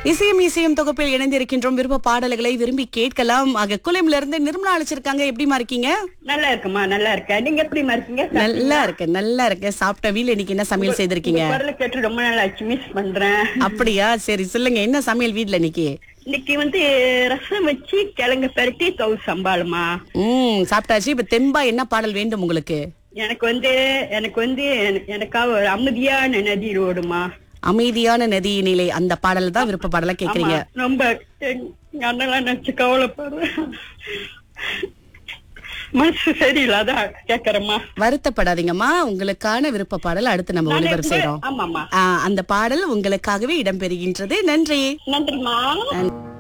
இசையும் இசையும் தொகுப்பில் இணைந்திருக்கின்றோம் விருப்ப பாடல்களை விரும்பி கேட்கலாம் ஆக குலைம்ல இருந்து நிர்மலா அழைச்சிருக்காங்க எப்படிமா இருக்கீங்க நல்லா இருக்குமா நல்லா இருக்கேன் நீங்க எப்படிமா இருக்கீங்க நல்லா இருக்கு நல்லா இருக்கு சாப்பிட்ட வீல் இன்னைக்கு என்ன சமையல் செய்திருக்கீங்க குரலை கேட்டு ரொம்ப நாள் ஆச்சு மிஸ் பண்றேன் அப்படியா சரி சொல்லுங்க என்ன சமையல் வீட்ல இன்னைக்கு இன்னைக்கு வந்து ரசம் வச்சு கிழங்கு பரட்டி கவு சம்பாளுமா ம் சாப்பிட்டாச்சு இப்ப தெம்பா என்ன பாடல் வேண்டும் உங்களுக்கு எனக்கு வந்து எனக்கு வந்து எனக்கு- எனக்காக ஒரு அமைதியான நதி ரோடுமா அமைதியான நதியினிலே அந்த பாடல் தான் விருப்ப பாடலா கேக்குறீங்க ரொம்ப எங்க அண்ணெல்லாம் நினைச்சு கவலைப்படுறேன் மனசு சரியில்லை அதான் கேக்குறேம்மா வருத்தப்படாதீங்கம்மா உங்களுக்கான விருப்ப பாடல் அடுத்து நம்ம ஒளிபரப்பு செய்றோம் ஆமாமா ஆ, அந்த பாடல் உங்களுக்காகவே இடம்பெறுகின்றது நன்றி நன்றிமா